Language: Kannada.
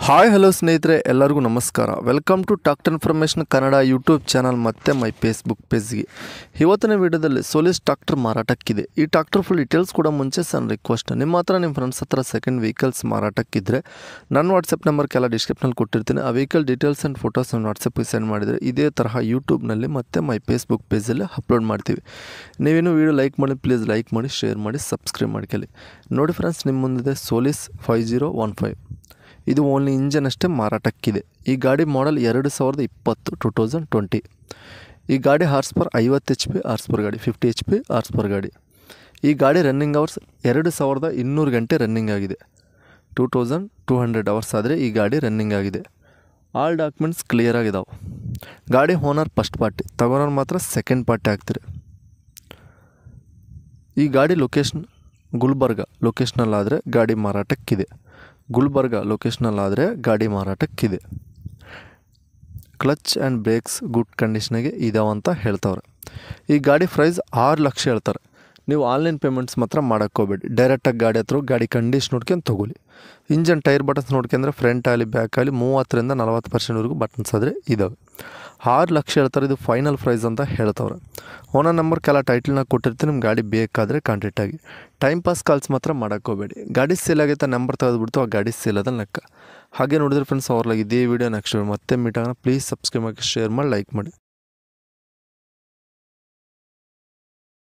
ಹಾಯ್ ಹಲೋ ಸ್ನೇಹಿತರೆ ಎಲ್ಲರಿಗೂ ನಮಸ್ಕಾರ welcome to tractor information Kannada YouTube channel ಮತ್ತು ಮೈ ಫೇಸ್ಬುಕ್ ಪೇಜ್ಗೆ ಇವತ್ತಿನ ವಿಡಿಯೋದಲ್ಲಿ ಸೋಲಿಸ್ ಟ್ರಾಕ್ಟರ್ ಮಾರಾಟಕ್ಕಿದೆ ಈ ಟ್ರಾಕ್ಟರ್ ಫುಲ್ ಡೀಟೇಲ್ಸ್ ಕೂಡ ಮುಂಚೆ ಸಣ್ಣ ರಿಕ್ವೆಸ್ಟ್ ನಿಮ್ಮ ಹತ್ರ ನಿಮ್ಮ ಫ್ರೆಂಡ್ಸ್ ಹತ್ರ ಸೆಕೆಂಡ್ ವೆಹಿಕಲ್ಸ್ ಮಾರಾಟಕ್ಕಿದ್ರೆ ನನ್ನ ವಾಟ್ಸಪ್ ನಂಬರ್ಗೆಲ್ಲ ಡಿಸ್ಕ್ರಿಪ್ಷನಲ್ಲಿ ಕೊಟ್ಟಿರ್ತೀನಿ ಆ ವೆಹಿಕಲ್ ಡೀಟೇಲ್ಸ್ ಆ್ಯಂಡ್ ಫೋಟೋಸ್ ವಾಟ್ಸಪ್ಗೆ ಸೆಂಡ್ ಮಾಡಿದರೆ ಇದೇ ತರಹ ಯೂಟ್ಯೂಬ್ನಲ್ಲಿ ಮತ್ತು ಮೈ ಫೇಸ್ಬುಕ್ ಪೇಜಲ್ಲಿ ಅಪ್ಲೋಡ್ ಮಾಡ್ತೀವಿ ನೀವೇನು ವಿಡಿಯೋ ಲೈಕ್ ಮಾಡಿ ಪ್ಲೀಸ್ ಲೈಕ್ ಮಾಡಿ ಶೇರ್ ಮಾಡಿ ಸಬ್ಸ್ಕ್ರೈಬ್ ಮಾಡ್ಕೊಳ್ಳಿ ನೋಡಿ ಫ್ರೆಂಡ್ಸ್ ನಿಮ್ಮ ಮುಂದಿದೆ Solis five zero one five ಇದು ಓನ್ಲಿ ಇಂಜನ್ ಅಷ್ಟೇ ಮಾರಾಟಕ್ಕಿದೆ ಈ ಗಾಡಿ ಮಾಡೆಲ್ ಎರಡು ಸಾವಿರದ ಇಪ್ಪತ್ತು ಟು ತೌಸಂಡ್ ಟ್ವೆಂಟಿ ಈ ಗಾಡಿ ಹಾರ್ಸ್ ಪರ್ ಐವತ್ತು ಎಚ್ ಪಿ ಹಾರ್ಸ್ ಪರ್ ಗಾಡಿ fifty H P horsepower ಗಾಡಿ ಈ ಗಾಡಿ ರನ್ನಿಂಗ್ ಅವರ್ಸ್ ಎರಡು ಸಾವಿರದ ಇನ್ನೂರು ಗಂಟೆ ರನ್ನಿಂಗ್ ಆಗಿದೆ two thousand two hundred hours ಆದರೆ ಈ ಗಾಡಿ ರನ್ನಿಂಗ್ ಆಗಿದೆ ಆಲ್ ಡಾಕ್ಯುಮೆಂಟ್ಸ್ ಕ್ಲಿಯರ್ ಆಗಿದಾವೆ ಗಾಡಿ ಓನರ್ ಫಸ್ಟ್ ಪಾರ್ಟಿ ತಗೊಳೋರು ಮಾತ್ರ ಸೆಕೆಂಡ್ ಪಾರ್ಟಿ ಆಗ್ತೀರಿ ಈ ಗಾಡಿ ಲೊಕೇಶನ್ ಗುಲ್ಬರ್ಗ ಲೊಕೇಶ್ನಲ್ಲಾದರೆ ಗಾಡಿ ಮಾರಾಟಕ್ಕಿದೆ ಗುಲ್ಬರ್ಗ ಲೊಕೇಶ್ನಲ್ಲಾದರೆ ಗಾಡಿ ಮಾರಾಟಕ್ಕಿದೆ ಕ್ಲಚ್ ಆ್ಯಂಡ್ ಬ್ರೇಕ್ಸ್ ಗುಡ್ ಕಂಡೀಷನಾಗೆ ಇದಾವಂತ ಹೇಳ್ತವ್ರೆ ಈ ಗಾಡಿ ಪ್ರೈಸ್ ಆರು ಲಕ್ಷ ಹೇಳ್ತಾರೆ ನೀವು ಆನ್ಲೈನ್ ಪೇಮೆಂಟ್ಸ್ ಮಾತ್ರ ಮಾಡೋಕ್ಕೆ ಹೋಗ್ಬೇಡಿ ಡೈರೆಕ್ಟಾಗಿ ಗಾಡಿ ಹತ್ರ ಹೋಗಿ ಗಾಡಿ ಕಂಡೀಷನ್ ನೋಡ್ಕೊಂಡು ತೊಗೊಳ್ಳಿ ಇಂಜನ್ ಟೈರ್ ಬಟನ್ಸ್ ನೋಡ್ಕೊಂಡ್ರೆ ಫ್ರಂಟ್ ಆಗಲಿ ಬ್ಯಾಕ್ ಆಗಲಿ ಮೂವತ್ತರಿಂದ ನಲವತ್ತು ಪರ್ಸೆಂಟ್ವರೆಗೂ ಬಟನ್ಸ್ ಆದರೆ ಇದ್ದಾವೆ ಆರು ಲಕ್ಷ ಹೇಳ್ತಾರೆ ಇದು ಫೈನಲ್ ಪ್ರೈಸ್ ಅಂತ ಹೇಳ್ತವ್ರೆ ಓನರ್ ನಂಬರ್ ಕೆಲ ಟೈಟಲ್ನಾಗ ಕೊಟ್ಟಿರ್ತೀನಿ ನಿಮ್ಮ ಗಾಡಿ ಬೇಕಾದರೆ ಕಾಂಟ್ಯಾಕ್ಟ್ ಆಗಿ ಟೈಮ್ ಪಾಸ್ ಕಾಲ್ಸ್ ಮಾತ್ರ ಮಾಡೋಕ್ಕೆ ಹೋಗಬೇಡಿ ಗಾಡಿ ಸೇಲ್ ಆಗೈತೆ ನಂಬರ್ ತೆಗೆದುಬಿಡ್ತು ಆ ಗಾಡಿ ಸೇಲ್ ಅದ ಲೆಕ್ಕ ಹಾಗೆ ನೋಡಿದ್ರೆ ಫ್ರೆಂಡ್ಸ್ ಅವ್ರಲಾಗಿ ಇದೇ ವಿಡಿಯೋ ನೆಕ್ಸ್ಟ್ ಮತ್ತೆ ಮೀಟ್ ಆಗೋಣ ಪ್ಲೀಸ್ ಸಬ್ಸ್ಕ್ರೈಬ್ ಮಾಡಿ ಶೇರ್ ಮಾಡಿ ಲೈಕ್ ಮಾಡಿ